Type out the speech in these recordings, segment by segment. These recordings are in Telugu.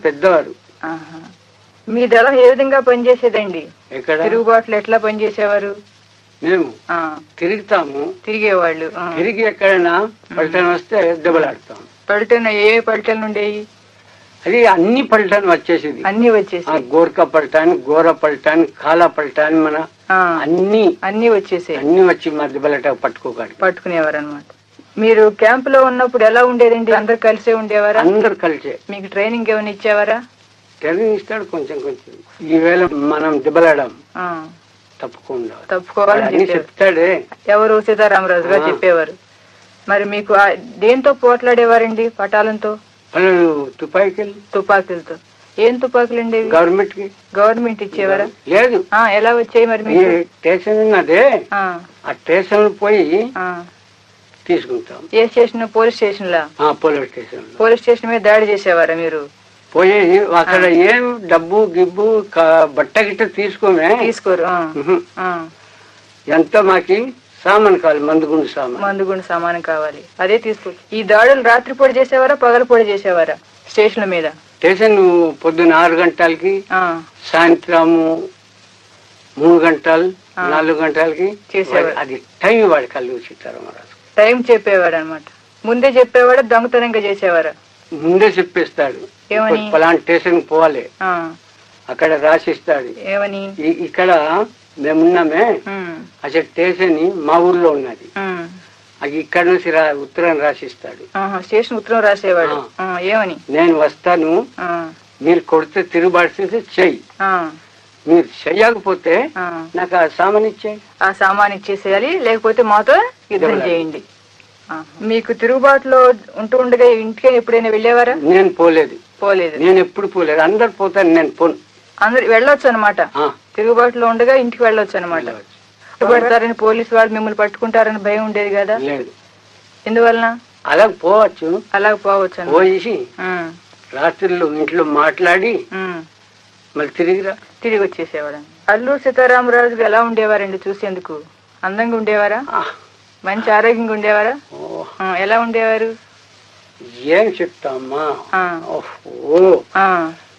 పెద్దవారు ఆహా. మీ దళం ఏ విధంగా పనిచేసేదండి ఎక్కడ తిరుగుబాట్లు ఎట్లా పనిచేసేవారు మేము ఆ, తిరుగుతాము తిరిగేవాళ్ళు ఆ. తిరిగి ఎక్కడైనా పల్టన్ వస్తే దెబ్బలాడతాం పల్టన్ ఏ పల్టన్ ఉండేవి అది అన్ని పల్టన్ వచ్చేసింది అన్ని వచ్చేసి ఆ గోర్ఖా పల్టాన్ గోర పల్టాన్ కాలా పల్టాన్ మన ఆ, అన్ని అన్ని వచ్చేసాయి అన్ని వచ్చి మా దెబ్బలాట పట్టుకోగాడు పట్టుకునేవారు అనమాట మీరు క్యాంప్ లో ఉన్నప్పుడు ఎలా ఉండేదండి అందరు కలిసే ఉండేవారా అందరు కలిసే మీకు ట్రైనింగ్ ఏమైనా ఇచ్చేవారా ట్రైనింగ్ ఇస్తాడు కొంచెం కొంచెం ఈవేళ మనం దెబ్బలాడాం ఆ, తప్పకుండా తప్పుకోవాలని అన్ని చెప్పేవారు చెప్తాడే ఎవరు సీతారామరాజు గారు ఆ. చెప్పేవారు మరి మీకు ఆ- దేంతో పోట్లాడేవారండి పటాలంతో వాళ్ళు తుపాయికి తుపాకీలతో ఏం తుపాకులు ఉండేవి గవర్నమెంట్ కి గవర్నమెంట్ ఇచ్చేవారా లేదు ఆ, ఎలా వచ్చాయి మరి ఈ మీకు స్టేషన్ ఉన్నదే ఆ, ఆ స్టేషన్ పోయి ఆ. తీసుకుంటాం ఏ స్టేషన్ పోలీస్ స్టేషన్ లా ఆ పోలీస్ స్టేషన్ లో పోలీస్ స్టేషన్ మీద దాడి చేసేవారా మీరు పోయి అక్కడ ఏం డబ్బు గిబ్బు క- బట్ట గిట్ట తీసుకోమే తీసుకోరు ఆ, ఉహు. ఆ. ఎంత మాకి సామాన్ కావాలి మందుగుండు సామాన్ మందుగుండు సమానం కావాలి అదే తీసుకో ఈ దాడులు రాత్రిపూట చేసేవారా పగలపూట చేసేవారా స్టేషన్ల మీద స్టేషన్ పొద్దున్న ఆరు గంటలకి ఆ, సాయంత్రము మూడు గంటలు ఆ. నాలుగు గంటలకి చేసేవారు. వాడి- అది టైం వాడి కళ్ళు సీతారామరాజు టైం చెప్పేవాడు అనమాట ముందే చెప్పేవాడా దొంగతనంగా చేసేవారా ముందే చెప్పేస్తాడు ఏమని? పలాంటి స్టేషన్ పోవాలి ఆ, అక్కడ రాసిస్తాడు ఏమని ఈ- ఇక్కడ మేమున్నామే ఉమ్, అసలు స్టేషన్ మా ఊర్లో ఉన్నది ఉమ్. అది ఇక్కడ నుంచి రా ఉత్తరం రాసిస్తాడు ఆహా, స్టేషన్ ఉత్తరం రాసేవాడు ఆ. ఆ, ఏమని నేను వస్తాను ఆ, మీరు కొడితే తిరుగుబాటు చెయ్యి ఆ, మీరు చెయ్యకపోతే ఆ. నాకు ఆ సామాన్ ఇచ్చేయి ఆ సామాన్ ఇచ్చేసేయాలి లేకపోతే మాతో యుద్ధం యుద్ధం చేయండి ఆ, మీకు తిరుగుబాటులో ఉంటూ ఉండగా ఇంటికి ఎప్పుడైనా వెళ్ళేవారా నేను పోలేదు పోలేదు నేను ఎప్పుడు పోలేదు అందరు పోతాను నేను పోను అందరు వెళ్ళొచ్చు అనమాట ఆ, తిరుగుబాటులో ఉండగా ఇంటికి వెళ్ళొచ్చు అనమాట వెళ్ళవచ్చు. పడతారని పోలీసు వాళ్ళు మిమ్మల్ని పట్టుకుంటారని భయం ఉండేది కదా లేదు ఎందువలన అలా పోవచ్చు అలా పోవచ్చు అన్నమాట. పోయేసి ఉమ్, రాత్రిలో ఇంట్లో మాట్లాడి ఉమ్. మళ్ళీ తిరిగిరా తిరిగి వచ్చేసేవాడు అల్లూరు సీతారామరాజు ఎలా ఉండేవారండి చూసేందుకు అందంగా ఉండేవారా ఆ, మంచి ఆరోగ్యంగా ఉండేవారా ఓ, ఆ, ఎలా ఉండేవారు ఏం చెప్తామ్మా ఆ, ఓ ఆ,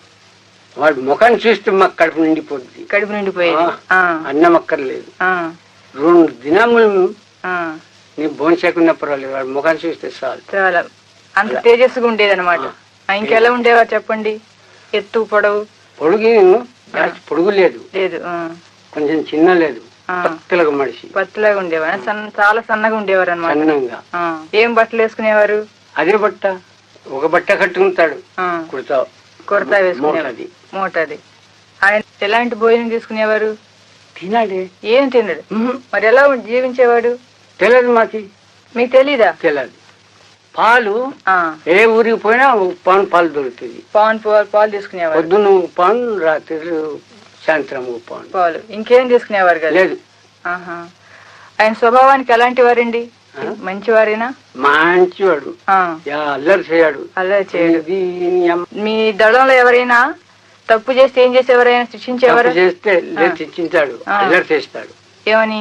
వాడి ముఖాన్ని చూస్తే మాకు కడుపు నిండిపోద్ది కడుపు నిండిపోయేది ఆ, అన్నం అక్కర్లేదు ఆ, రెండు దినములు ఆ. నీ భోంచేకున్న పర్వాలేదు వాడి ముఖాన్ని చూస్తే చాలు చాలా అంత తేజస్సుగా ఉండేది అనమాట ఇంకెలా ఉండేవారు చెప్పండి ఎత్తు పొడవు పొడుగు జాస్తి పొడుగు లేదు లేదు ఆ, కొంచెం చిన్న లేదు ఆ. పత్తలుగా మనిషి పత్తిలాగా ఉండేవారు సన్న చాలా సన్నగా ఉండేవారు అనమాట సన్నంగా ఏం బట్టలు వేసుకునేవారు అదే బట్ట ఒక బట్ట కట్టుకుంటాడు ఆ, కుడతావు కుర్తా వేసుకునేవారు మోటది. మోటది ఆయన ఎలాంటి భోజనం తీసుకునేవారు తినాడే ఏం తినడు ఉహు. మరి ఎలా జీవించేవాడు తెలియదు మాకి మీకు తెలీదా తెలియదు పాలు ఆ, ఏ ఊరికి పోయినా ఒక పాన్ పాలు దొరుకుతుంది పాన్ పాలు పాలు తీసుకునేవారు పొద్దున్న ఒక పాన్ రాత్రి సాయంత్రం ఒక పాన్ పాలు ఇంకేం తీసుకునేవారు కదా లేదు ఆహా. ఆయన స్వభావానికి ఎలాంటి వారండి ఆ? మంచివారేనా మంచివాడు ఆ, యా, అల్లరి చేయడు అలా చేయడు ఇది అమ్మ మీ దళంలో ఎవరైనా తప్పు చేస్తే ఏం చేసేవారు ఆయన శిక్షించేవారు తప్పు చేస్తే ఆ. లేదు శిక్షించాడు ఆ. అల్లరి చేస్తాడు ఏమని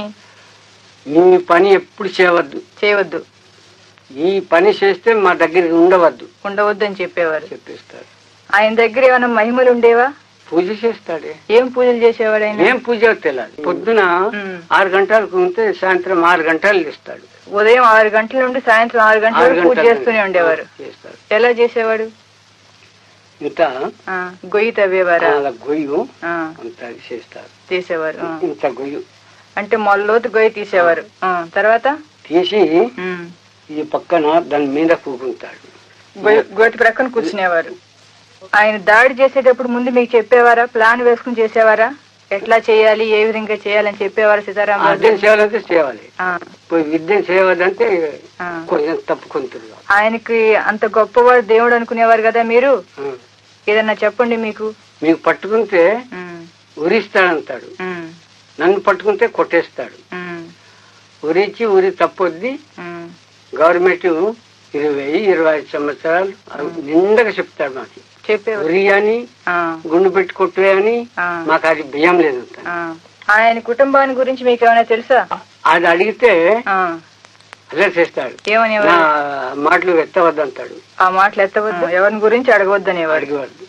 నీ పని ఎప్పుడు చేయవద్దు చేయవద్దు ఈ పని చేస్తే మా దగ్గరికి ఉండవద్దు ఉండవద్దు అని చెప్పేవారు చెప్పేస్తాడు ఆయన దగ్గర ఏమైనా మహిమలు ఉండేవా పూజ చేస్తాడే ఏం పూజలు చేసేవాడు ఆయన ఏం పూజ తెలియదు పొద్దున ఉమ్. ఆరు గంటలకు ఉంటే సాయంత్రం ఆరు గంటలు ఇస్తాడు ఉదయం ఆరు గంటల నుండి సాయంత్రం ఆరు గంటల ఆరు వరకు పూజ గంటల చేస్తూనే ఉండేవారు చేస్తాడు ఎలా చేసేవాడు ఇంత ఆ, గొయ్యి తవ్వేవారా అలా గొయ్యి ఆ, అంత చేస్తారు తీసేవారు ఆ. ఇంత గొయ్యి అంటే మొల్లలోతు గొయ్యి తీసేవారు ఆ, తర్వాత తీసి ఉమ్. ఈ పక్కన దాని మీద కూకుంటాడు గొయ్యి గోతి ప్రక్కన కూర్చునేవారు ఆయన దాడి చేసేటప్పుడు ముందు మీకు చెప్పేవారా ప్లాన్ వేసుకుని చేసేవారా ఎట్లా చేయాలి ఏ విధంగా చేయాలని చెప్పేవారా సీతారామరాజు అర్థం చేయాలంటే చేయాలి ఆ, పోయి విద్య చేయవద్దంటే ఆ. కొంచెం తప్పుకుంటుంది ఆయనకి అంత గొప్పవాడు దేవుడు అనుకునేవారు కదా మీరు ఆ. ఏదన్నా చెప్పండి మీకు మీకు పట్టుకుంటే ఉమ్, ఉరిస్తాడంటాడు ఉమ్, నన్ను పట్టుకుంటే కొట్టేస్తాడు ఉమ్, ఉరించి ఉరి తప్పొద్ది ఉమ్. గవర్నమెంట్ ఇరవై ఇరవై ఐదు సంవత్సరాలు అవి నిండగా చెప్తాడు మాకు చెప్పేవారు ఉరి అని ఆ, గుండు పెట్టి కొట్టువే అని ఆ, మాకు అది భయం లేదు అంటాడు. ఆ. ఆయన కుటుంబాన్ని గురించి మీకు ఏమైనా తెలుసా అది అడిగితే ఆ, అలా చేస్తాడు ఏమనేవారు నా మాటలు ఎత్తవద్దంటాడు ఆ మాటలు ఎత్తవద్దు ఎవరిని గురించి అడగవద్దనేవారు అడిగేవాడు